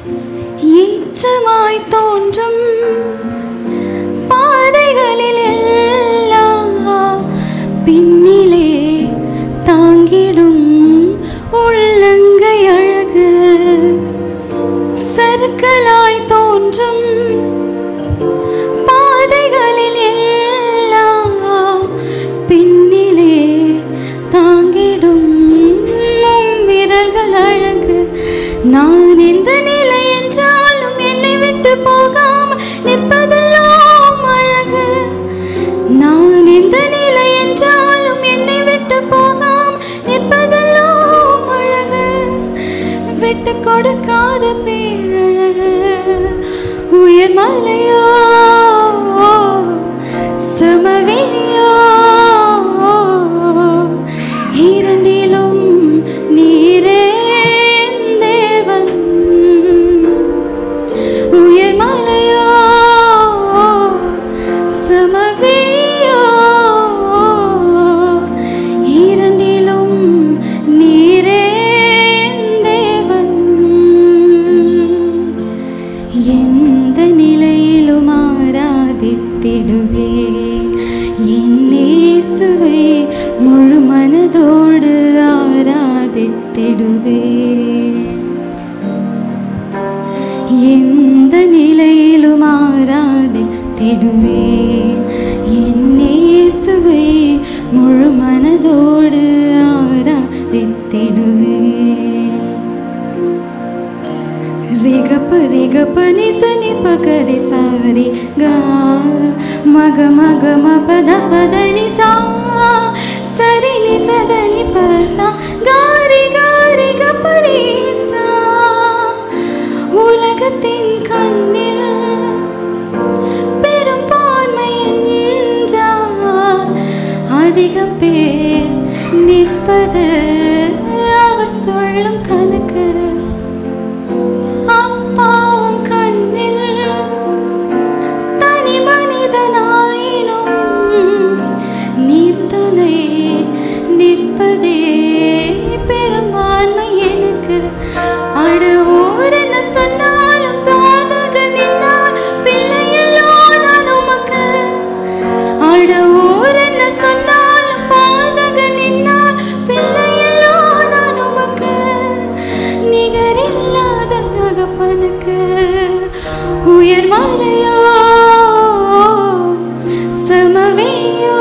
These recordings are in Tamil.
ஈச்சமாய் தோன்றும் பாதைகளில் எல்லாம் பின்னிலே தாங்கிடும் உள்ளங்கை அழகு சறுக்கலாய் தோன்றும் பாதைகளில் எல்லாம் பின்னிலே தாங்கிடும் உம் விரல்கள் அழகு நான் எந்த நிலை என்றாலும் என்னை விட்டு போகாமல் நிற்பதெல்லாம் அழகு நான் எந்த நிலை என்றாலும் என்னை விட்டு போகாமல் நிற்பதெல்லாம் அழகு விட்டு கொடுக்காத பேரழகு உயர் மலையோ சமவெளியோ இரண்டிலும் நீரே என் தேவன் உயர் மலையோ சமவெளியோ இரண்டிலும் நீரே என் தேவன் எந்த நிலையிலும் ஆராதித்திடுவே என் இயேசுவே முழு மனதோடு ஆராதித்திடுவே எந்த நிலையிலும் ஆராதித்திடுவே என் இயேசுவை முழு மனதோடு ஆராதித்திடுவே ரிகப்ப ரிகப்ப நிசனி பகரி சாரி கா மக மக மபத பத நிசா சரி நிசதனி பசா காரி காரி கபரிசா உலகத்தின் கண்ணில் பெரும்பான்மை என்றால் அதிக பேர் நிற்பது அவர் சொல்லும் கணக்கு அப்பாவும் கண்ணில் தனி மனிதனாயினும் நீர்த்துணை நிற்பதே பெரும்பான்மை எனக்கு அட ஓர் என்ன சொன்னாலும் பாதக நின்றால் பிள்ளையல்லோ நான் உமக்கு அட ஓர் என்ன சொன்னாலும் பாதக நின்றால் பிள்ளையல்லோ நான் உமக்கு நிகரில்லாத தகப்பனுக்கு உயர் மலையோ சமவெளியோ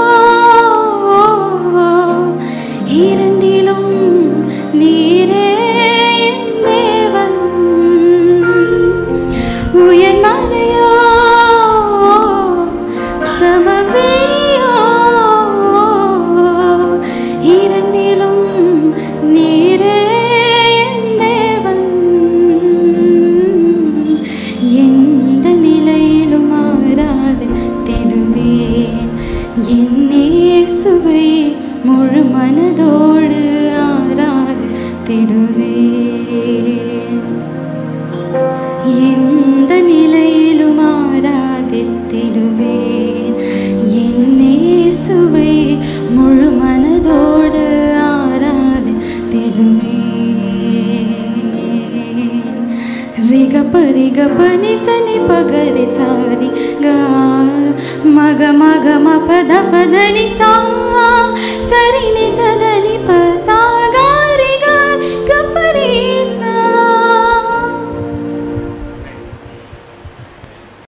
இரண்டிலும் நீரே என் தேவன் உயர் மலையோ சமவெளியோ இரண்டிலும் நீரே என் தேவன் எந்த நிலையிலும் ஆராது தெடுவேன் என் இயேசுவை முழு மனதோடு ஆராது தெடுவேன் எந்த நிலையிலும் ஆராதித்திடுவேன் என் இயேசுவை முழு மனதோடு ஆராதித்திடுவேன் ரிகப்ப ரிகப்ப நிசனி பகரி சாரி கா மக மக ம பத பத நிசா சரி நிசதனி ப